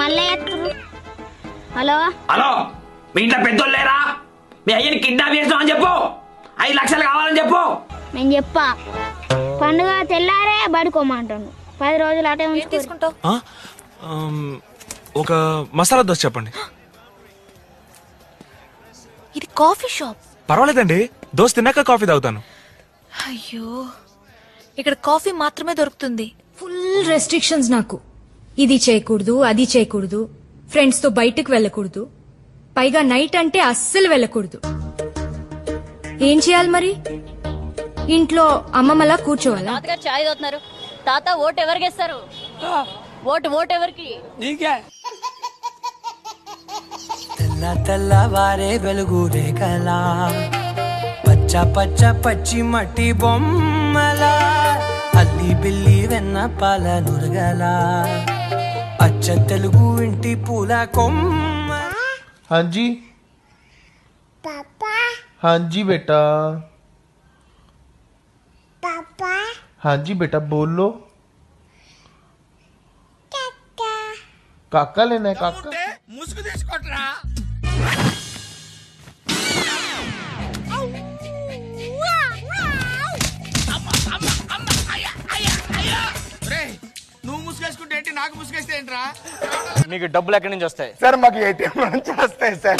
మళ్ళీ ఎత్తురు hello hello మీ ఇంట్లో పెద్దోళ్ళు లేరా మీ అయ్యని కిడ్నాప్ చేసినాం అని చెప్పు ఐదు లక్షలు కావాలని చెప్పు నేను చెప్పా పండుగ తెల్లారే బడుకోమంటాను పది రోజులు అటే ఉంచుకో తీసుకుంటావు ఆ? ఆమ్, ఒక మసాలా దోశ చెప్పండి ఇది కాఫీ షాప్ పర్వాలేదండి దోశ తిన్నాక కాఫీ తాగుతాను అయ్యో ఇక్కడ కాఫీ మాత్రమే దొరుకుతుంది ఫుల్ రెస్ట్రిక్షన్స్ నాకు ఇది చేయకూడదు అది చేయకూడదు ఫ్రెండ్స్ తో బయటకు వెళ్ళకూడదు పైగా నైట్ అంటే అస్సలు వెళ్ళకూడదు ఏం చేయాలి మరి ఇంట్లో అమ్మమ్మలా కూర్చోవాలా తాతగారు చాయ్ తాగుతున్నారు తాత ఓటు ఎవరికి ఇస్తారు ఓటు ఓటు ఎవరికి తెల్ల తెల్లవారే వెలుగు రేఖలా పచ్చ పచ్చ పచ్చి మట్టి బొమ్మలా అల్లి బిల్లి వెన్న పాల నురగలా అచ్చ తెలుగు ఇంటి పూల కొమ్మ हाँ जी हाँ जी बेटा हाँ जी बेटा बोल लो काका लेना है काका నువ్వు ముసుగేసుకుంటే ఏంటి నాకు ముసుగేస్తే ఏంట్రా మీకు డబ్బులు ఎక్కడి నుంచి వస్తాయి సార్ మాకు ఏటీఎం నుంచి వస్తాయి సార్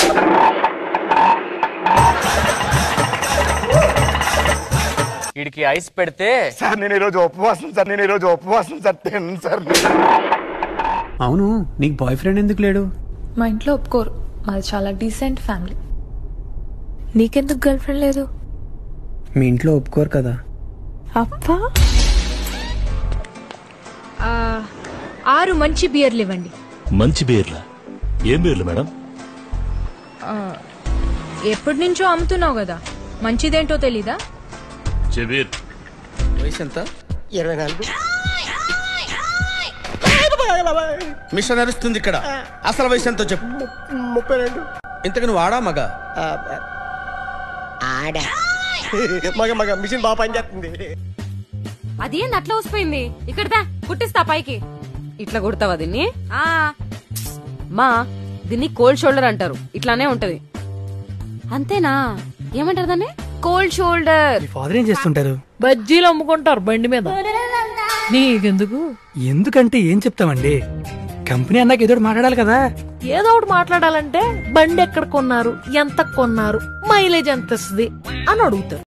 వీడికి ఐస్ పెడితే సార్ నేను ఈరోజు ఉపవాసం సార్ నేను ఈరోజు ఉపవాసం సార్ తిన్నాను సార్ అవును నీకు బాయ్ ఫ్రెండ్ ఎందుకు లేడు మా ఇంట్లో ఒప్పుకోరు మాది చాలా డీసెంట్ ఫ్యామిలీ నీకెందుకు గర్ల్ ఫ్రెండ్ లేదు మీ ఇంట్లో ఒప్పుకోరు కదా అప్పా ఆ, ఆరు మంచి బియర్లు ఇవ్వండి మంచి బీర్లా ఏం బీర్లు మేడం ఎప్పటి నుంచో అమ్ముతున్నావు కదా మంచిదేంటో తెలీదా చెబీర్ వయసు ఎంత ఇరవై నాలుగు మిషన్ నడుస్తుంది ఇక్కడ అసలు వయసు ఎంతో చెప్పు ముప్పై రెండు ఇంతకు నువ్వు ఆడా మగ ఆడా మగ మగ మిషన్ బాగా పనిచేస్తుంది అది ఏంది అట్లా వసిపోయింది ఇక్కడ కుట్టిస్తా పైకి ఇట్లా కుడతావా దీన్ని ఆ మా దీన్ని కోల్డ్ షోల్డర్ అంటారు ఇట్లానే ఉంటది అంతేనా ఏమంటారు దాన్ని కోల్డ్ షోల్డర్ ఫాదర్ ఏం చేస్తుంటారు బజ్జీలు అమ్ముకుంటారు బండి మీద నీకెందుకు ఎందుకంటే ఏం చెప్తామండి కంపెనీ అన్నాక ఏదో ఒకటి మాట్లాడాలి కదా ఏదో ఒకటి మాట్లాడాలంటే బండి ఎక్కడ కొన్నారు ఎంత కొన్నారు మైలేజ్ ఎంత ఇస్తుంది అని అడుగుతారు